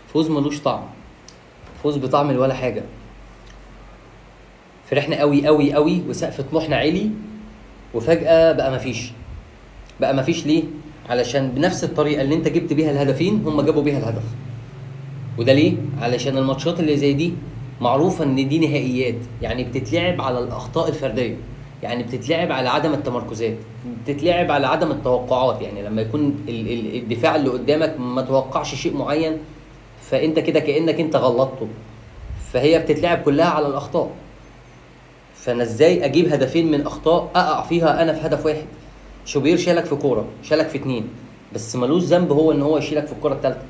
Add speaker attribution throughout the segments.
Speaker 1: فوز ملوش طعم فوز بطعم ولا حاجه فرحنا قوي قوي قوي وسقف طموحنا عالي وفجاه بقى مفيش بقى مفيش ليه علشان بنفس الطريقه اللي انت جبت بيها الهدفين هم جابوا بيها الهدف وده ليه علشان الماتشات اللي زي دي معروفه ان دي نهائيات يعني بتتلعب على الاخطاء الفرديه يعني بتتلعب على عدم التمركزات بتتلعب على عدم التوقعات يعني لما يكون ال- ال- الدفاع اللي قدامك ما توقعش شيء معين فانت كده كانك انت غلطته فهي بتتلعب كلها على الاخطاء فانا ازاي اجيب هدفين من اخطاء اقع فيها انا في هدف واحد شوبير شالك في كوره شالك في اتنين بس ملوش ذنب هو ان هو يشيلك في الكوره الثالثه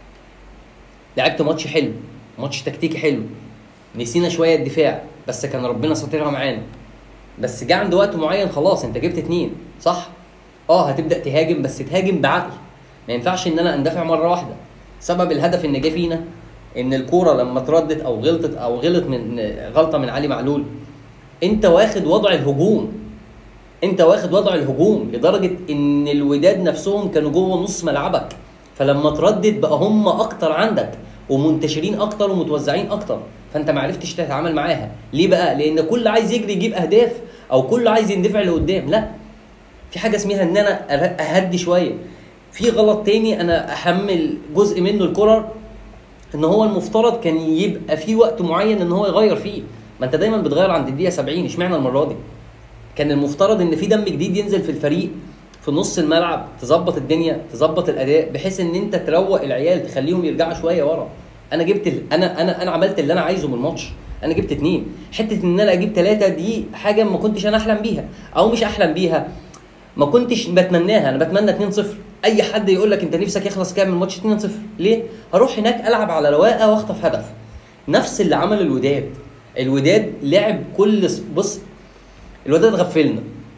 Speaker 1: لعبت ماتش حلو ماتش تكتيكي حلو نسينا شويه الدفاع بس كان ربنا ساطرها معانا بس جه عند وقت معين خلاص انت جبت اتنين صح اه هتبدا تهاجم بس تهاجم بعقل ما ينفعش ان انا اندفع مره واحده سبب الهدف ان جه فينا ان الكوره لما اتردت او غلطت او غلط من غلطه من علي معلول انت واخد وضع الهجوم انت واخد وضع الهجوم لدرجه ان الوداد نفسهم كانوا جوه نص ملعبك فلما تردد بقى هم اكتر عندك ومنتشرين اكتر ومتوزعين اكتر فانت ما عرفتش تتعامل معاها ليه بقى لان كل عايز يجري يجيب اهداف او كل عايز يندفع لقدام لا في حاجه اسمها ان انا أر- اهدي شويه في غلط تاني انا احمل جزء منه الكرر ان هو المفترض كان يبقى في وقت معين ان هو يغير فيه ما انت دايما بتغير عند الدقيقه 70 اشمعنى المره دي كان المفترض ان في دم جديد ينزل في الفريق في نص الملعب تظبط الدنيا تظبط الاداء بحيث ان انت تروق العيال تخليهم يرجعوا شويه ورا انا جبت ال... انا انا انا عملت اللي انا عايزه من الماتش انا جبت اتنين حته ان انا اجيب ثلاثه دي حاجه ما كنتش انا احلم بيها او مش احلم بيها ما كنتش بتمناها انا بتمنى 2-0 اي حد يقول لك انت نفسك يخلص كام من الماتش 2-0 ليه هروح هناك العب على رواقه واخطف هدف نفس اللي عمل الوداد الوداد لعب كل س- بص الوداد غفلنا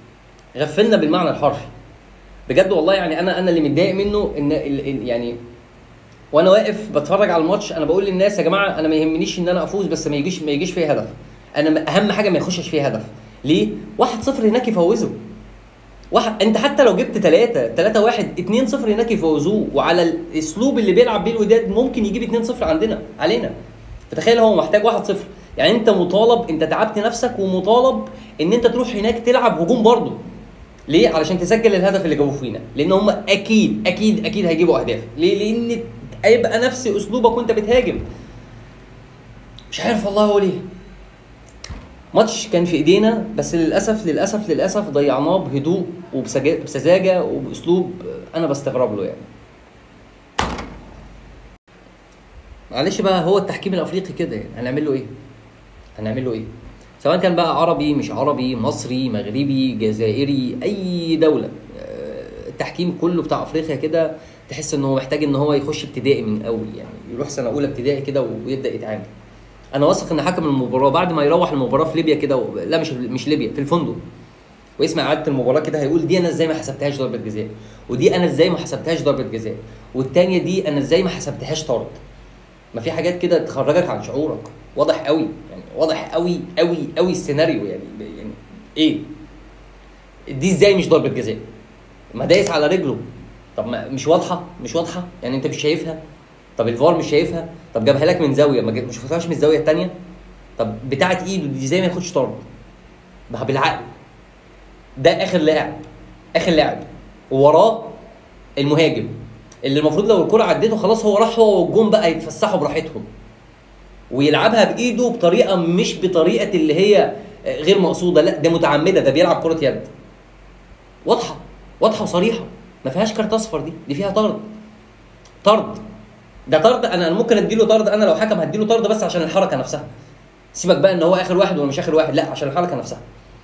Speaker 1: غفلنا بالمعنى الحرفي بجد والله يعني انا انا اللي متضايق منه ان ال- ال- يعني وانا واقف بتفرج على الماتش انا بقول للناس يا جماعه انا ما يهمنيش ان انا افوز بس ما يجيش ما يجيش فيها هدف انا م- اهم حاجه ما يخشش فيها هدف ليه 1-0 هناك يفوزوا واحد انت حتى لو جبت 3 3 1 2 0 هناك يفوزوه وعلى الاسلوب اللي بيلعب بيه الوداد ممكن يجيب 2 0 عندنا علينا فتخيل هو محتاج 1 0 يعني انت مطالب انت تعبت نفسك ومطالب ان انت تروح هناك تلعب هجوم برضه ليه علشان تسجل الهدف اللي جابوه فينا لان هم اكيد اكيد اكيد هيجيبوا اهداف ليه لان هيبقى نفس اسلوبك وانت بتهاجم مش عارف والله هو ليه ماتش كان في ايدينا بس للاسف للاسف للاسف ضيعناه بهدوء وبسجا- بسذاجه وباسلوب انا بستغرب له يعني معلش بقى هو التحكيم الافريقي كده يعني هنعمل له ايه هنعمل له ايه سواء كان بقى عربي مش عربي مصري مغربي جزائري اي دوله آه، التحكيم كله بتاع افريقيا كده تحس ان هو محتاج ان هو يخش ابتدائي من اول يعني يروح سنه اولى ابتدائي كده ويبدا يتعامل انا واثق ان حكم المباراه بعد ما يروح المباراه في ليبيا كده و... لا مش مش ليبيا في الفندق ويسمع اعاده المباراه كده هيقول دي انا ازاي ما حسبتهاش ضربه جزاء ودي انا ازاي ما حسبتهاش ضربه جزاء والتانيه دي انا ازاي ما حسبتهاش طرد ما في حاجات كده تخرجك عن شعورك واضح قوي يعني واضح قوي قوي قوي السيناريو يعني يعني ايه دي ازاي مش ضربه جزاء ما دايس على رجله طب ما مش واضحه مش واضحه يعني انت مش شايفها طب الفار مش شايفها طب جابها لك من زاويه ما جاب- ما شفتهاش من الزاويه الثانيه طب بتاعه ايده دي زي ما ياخدش طرد ما هو بالعقل ده اخر لاعب اخر لاعب ووراه المهاجم اللي المفروض لو الكره عدته خلاص هو راح هو والجون بقى يتفسحوا براحتهم ويلعبها بايده بطريقه مش بطريقه اللي هي غير مقصوده لا ده متعمده ده بيلعب كره يد واضحه واضحه وصريحه ما فيهاش كارت اصفر دي دي فيها طرد طرد ده طرد انا ممكن اديله طرد انا لو حكم هديله طرد بس عشان الحركه نفسها سيبك بقى ان هو اخر واحد ولا مش اخر واحد لا عشان الحركه نفسها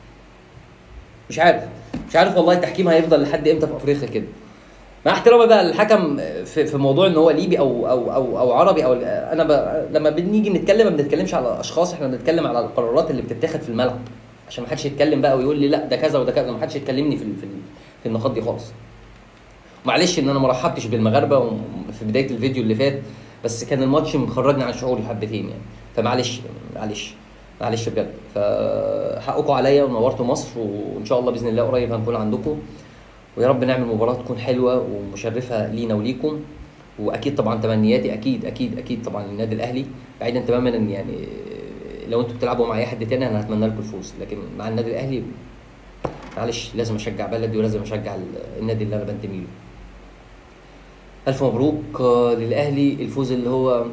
Speaker 1: مش عارف مش عارف والله التحكيم هيفضل لحد امتى في افريقيا كده مع احترامي بقى للحكم في, في موضوع ان هو ليبي او او او, أو عربي او انا ب... لما بنيجي نتكلم ما بنتكلمش على اشخاص احنا بنتكلم على القرارات اللي بتتاخد في الملعب عشان ما حدش يتكلم بقى ويقول لي لا ده كذا وده كذا ما حدش يتكلمني في ال- في, ال- في النقاط دي خالص معلش ان انا ما رحبتش بالمغاربه وم- في بدايه الفيديو اللي فات بس كان الماتش مخرجني عن شعوري حبتين يعني فمعلش معلش معلش بجد فحقكم عليا ونورتوا مصر وان شاء الله باذن الله قريب هنكون عندكم ويا رب نعمل مباراه تكون حلوه ومشرفه لينا وليكم واكيد طبعا تمنياتي اكيد اكيد اكيد طبعا للنادي الاهلي بعيدا تماما ان يعني لو انتوا بتلعبوا مع اي حد تاني انا هتمنى لكم الفوز لكن مع النادي الاهلي معلش لازم اشجع بلدي ولازم اشجع النادي اللي انا بنتمي له الف مبروك آه، للاهلي الفوز اللي هو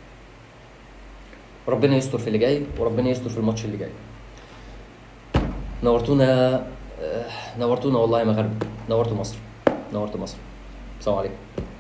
Speaker 1: ربنا يستر في اللي جاي وربنا يستر في الماتش اللي جاي نورتونا آه، نورتونا والله يا مغاربه نورتوا مصر نورتوا مصر السلام عليكم